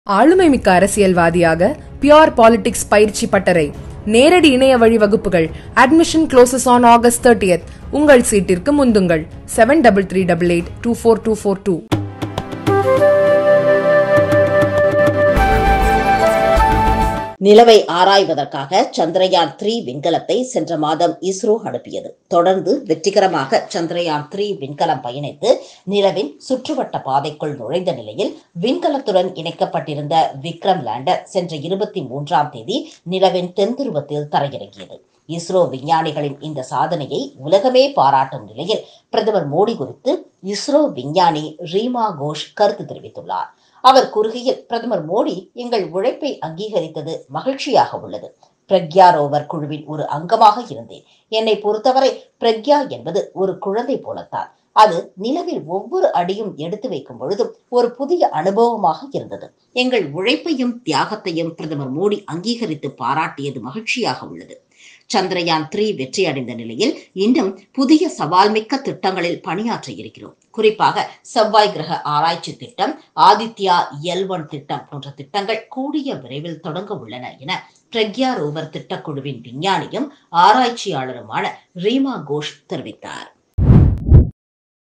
ஆளுமை மிக்க அரசியல்வாதியாக பியோர் பாலிடிக்ஸ் பயிற்சி பட்டறை நேரடி இணைய வழி வகுப்புகள் admission closes on August thirtieth உங்கள் சீட்டிற்கு முந்துங்கள் seven double three double eight two four two four two நிலவை ஆராய்வதற்காக சந்திரயான் த்ரீ விண்கலத்தை சென்ற மாதம் இஸ்ரோ அனுப்பியது தொடர்ந்து வெற்றிகரமாக சந்திரயான் த்ரீ விண்கலம் பயணித்து நிலவின் சுற்றுவட்ட பாதைக்குள் நுழைந்த நிலையில் விண்கலத்துடன் இணைக்கப்பட்டிருந்த விக்ரம் லேண்டர் சென்ற இருபத்தி மூன்றாம் தேதி நிலவின் தென்துருவத்தில் தரையிறங்கியது இஸ்ரோ விஞ்ஞானிகளின் இந்த சாதனையை உலகமே பாராட்டும் நிலையில் பிரதமர் மோடி குறித்து இஸ்ரோ விஞ்ஞானி ரீமா கோஷ் கருத்து தெரிவித்துள்ளார் அவர் கூறுகையில் பிரதமர் மோடி எங்கள் உழைப்பை அங்கீகரித்தது மகிழ்ச்சியாக உள்ளது பிரக்யா ரோவர் குழுவின் ஒரு அங்கமாக இருந்தேன் என்னை பொறுத்தவரை பிரக்யா என்பது ஒரு குழந்தை போலத்தான் அது நிலவில் ஒவ்வொரு அடியும் எடுத்து வைக்கும் பொழுதும் ஒரு புதிய அனுபவமாக இருந்தது எங்கள் உழைப்பையும் தியாகத்தையும் பிரதமர் மோடி அங்கீகரித்து பாராட்டியது மகிழ்ச்சியாக உள்ளது சந்திரயான் த்ரீ வெற்றி அடைந்த நிலையில் இன்னும் புதிய சவால்மிக்க திட்டங்களில் பணியாற்ற இருக்கிறோம் குறிப்பாக செவ்வாய் கிரக ஆராய்ச்சி திட்டம் ஆதித்யா எல் ஒன் திட்டம் போன்ற திட்டங்கள் கூடிய விரைவில் தொடங்க உள்ளன என பிரக்யா ரோவர் திட்டக்குழுவின் விஞ்ஞானியும் ஆராய்ச்சியாளருமான ரீமா கோஷ் தெரிவித்தார்